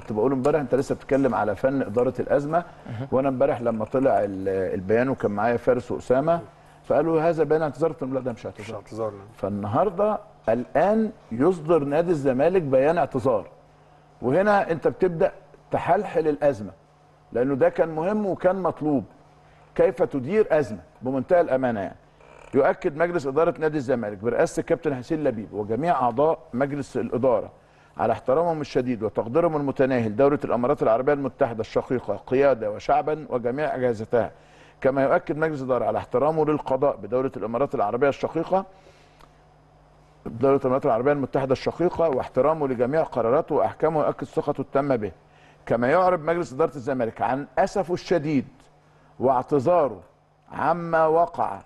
كنت بقول امبارح انت لسه بتتكلم على فن اداره الازمه وانا امبارح لما طلع ال- البيان وكان معايا فارس واسامه فقالوا هذا بيان اعتذار قلت لهم لا ده مش مش اعتذار اعتذار فالنهارده الان يصدر نادي الزمالك بيان اعتذار وهنا انت بتبدا تحلحل الازمه لانه ده كان مهم وكان مطلوب كيف تدير ازمه بمنتهى الامانه يعني يؤكد مجلس اداره نادي الزمالك برئاسه الكابتن حسين لبيب وجميع اعضاء مجلس الاداره على احترامهم الشديد وتقديرهم المتناهي لدوله الامارات العربيه المتحده الشقيقه قياده وشعبا وجميع اجهزتها كما يؤكد مجلس الاداره على احترامه للقضاء بدوله الامارات العربيه الشقيقه دولة الإمارات العربية المتحدة الشقيقة واحترامه لجميع قراراته وأحكامه ويؤكد ثقته التامة به. كما يعرب مجلس إدارة الزمالك عن أسفه الشديد واعتذاره عما وقع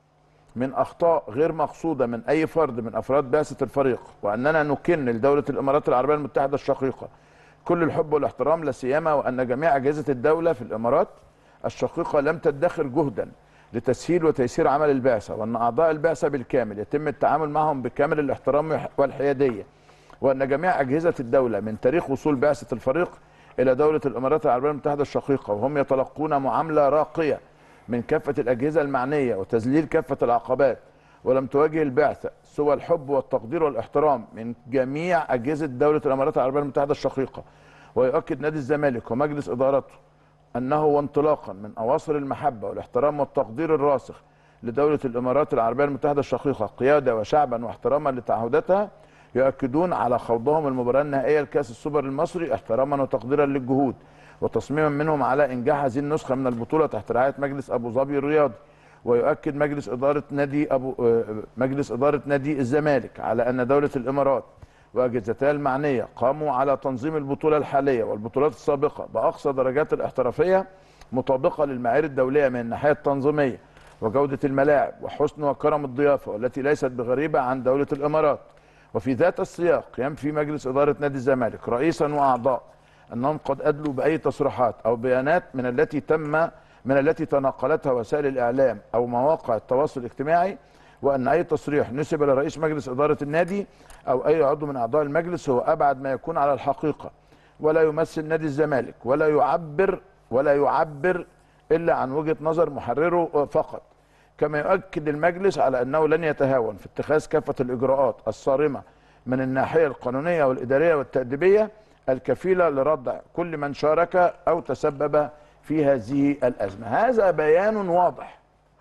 من أخطاء غير مقصودة من أي فرد من أفراد بعثة الفريق وأننا نكن لدولة الإمارات العربية المتحدة الشقيقة كل الحب والاحترام لا سيما وأن جميع أجهزة الدولة في الإمارات الشقيقة لم تدخر جهدا لتسهيل وتيسير عمل البعثة وأن أعضاء البعثة بالكامل يتم التعامل معهم بكامل الاحترام والحيادية وأن جميع أجهزة الدولة من تاريخ وصول بعثة الفريق إلى دولة الإمارات العربية المتحدة الشقيقة وهم يتلقون معاملة راقية من كافة الأجهزة المعنية وتذليل كافة العقبات ولم تواجه البعثة سوى الحب والتقدير والاحترام من جميع أجهزة دولة الإمارات العربية المتحدة الشقيقة ويؤكد نادي الزمالك ومجلس إدارته أنه وانطلاقا من أواصر المحبة والاحترام والتقدير الراسخ لدولة الإمارات العربية المتحدة الشقيقة قيادة وشعبا واحتراما لتعهداتها يؤكدون على خوضهم المباراة النهائية لكأس السوبر المصري احتراما وتقديرا للجهود وتصميما منهم على إنجاح هذه النسخة من البطولة تحت رعاية مجلس أبو ظبي الرياضي ويؤكد مجلس إدارة نادي أبو آه، مجلس إدارة نادي الزمالك على أن دولة الإمارات واجهزتها المعنيه قاموا على تنظيم البطوله الحاليه والبطولات السابقه باقصى درجات الاحترافيه مطابقه للمعايير الدوليه من الناحيه التنظيميه وجوده الملاعب وحسن وكرم الضيافه والتي ليست بغريبه عن دوله الامارات وفي ذات السياق ينفي مجلس اداره نادي الزمالك رئيسا واعضاء انهم قد ادلوا باي تصريحات او بيانات من التي تم من التي تناقلتها وسائل الاعلام او مواقع التواصل الاجتماعي وان اي تصريح نسب لرئيس مجلس اداره النادي او اي عضو من اعضاء المجلس هو ابعد ما يكون على الحقيقه ولا يمثل نادي الزمالك ولا يعبر ولا يعبر الا عن وجهه نظر محرره فقط كما يؤكد المجلس على انه لن يتهاون في اتخاذ كافه الاجراءات الصارمه من الناحيه القانونيه والاداريه والتاديبيه الكفيله لردع كل من شارك او تسبب في هذه الازمه هذا بيان واضح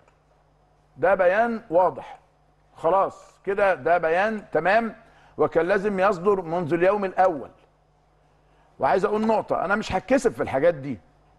ده بيان واضح خلاص كده ده بيان تمام وكان لازم يصدر منذ اليوم الاول وعايز اقول نقطه انا مش هتكسف في الحاجات دي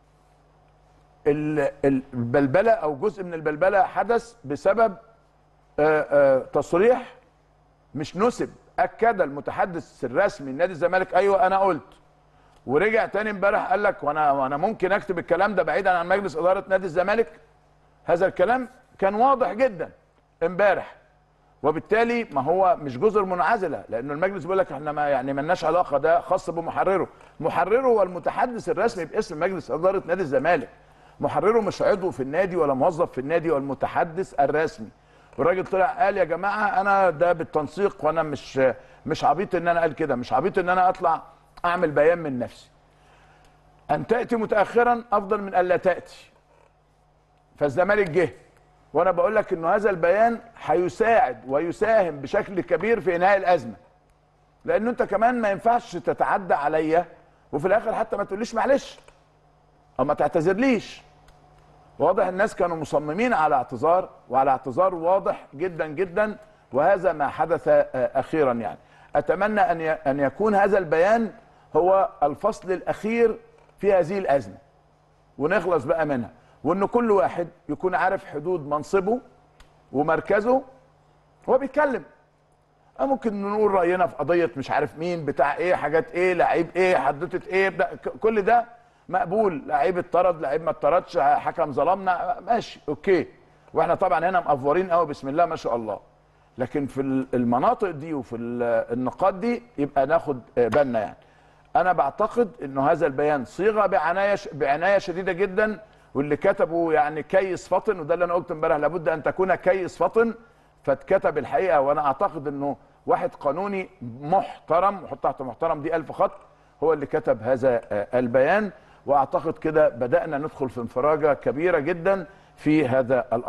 ال- ال- البلبله او جزء من البلبله حدث بسبب آه، آه، تصريح مش نسب اكد المتحدث الرسمي لنادي الزمالك ايوه انا قلت ورجع تاني امبارح قال لك وانا وانا ممكن اكتب الكلام ده بعيدا عن مجلس اداره نادي الزمالك هذا الكلام كان واضح جدا امبارح وبالتالي ما هو مش جزر منعزله لانه المجلس بيقول لك احنا ما يعني ملناش علاقه ده خاص بمحرره محرره هو المتحدث الرسمي باسم مجلس اداره نادي الزمالك محرره مش عضو في النادي ولا موظف في النادي هو المتحدث الرسمي والراجل طلع قال يا جماعه انا ده بالتنسيق وانا مش مش عبيط ان انا قال كده مش عبيط ان انا اطلع اعمل بيان من نفسي ان تاتي متاخرا افضل من الا تاتي فالزمالك جه وانا بقول لك انه هذا البيان هيساعد ويساهم بشكل كبير في انهاء الازمه لانه انت كمان ما ينفعش تتعدى عليا وفي الاخر حتى ما تقوليش معلش او ما تعتذرليش واضح الناس كانوا مصممين على اعتذار وعلى اعتذار واضح جدا جدا وهذا ما حدث آه، اخيرا يعني اتمنى ان ي- ان يكون هذا البيان هو الفصل الاخير في هذه الازمه ونخلص بقى منها وان كل واحد يكون عارف حدود منصبه ومركزه هو بيتكلم أه ممكن نقول راينا في قضيه مش عارف مين بتاع ايه حاجات ايه لعيب ايه حدوته ايه ده ك- كل ده مقبول لعيب اتطرد لعيب ما اتطردش حكم ظلمنا ماشي اوكي واحنا طبعا هنا مقفورين قوي بسم الله ما شاء الله لكن في ال- المناطق دي وفي ال- النقاط دي يبقى ناخد آه، بالنا يعني انا بعتقد انه هذا البيان صيغه بعنايه ش- بعنايه شديده جدا واللي كتبه يعني كيس فطن وده اللي انا قلت امبارح لابد ان تكون كيس فطن فاتكتب الحقيقه وانا اعتقد انه واحد قانوني محترم وحط تحت محترم دي ألف خط هو اللي كتب هذا آه، البيان واعتقد كده بدانا ندخل في انفراجه كبيره جدا في هذا الامر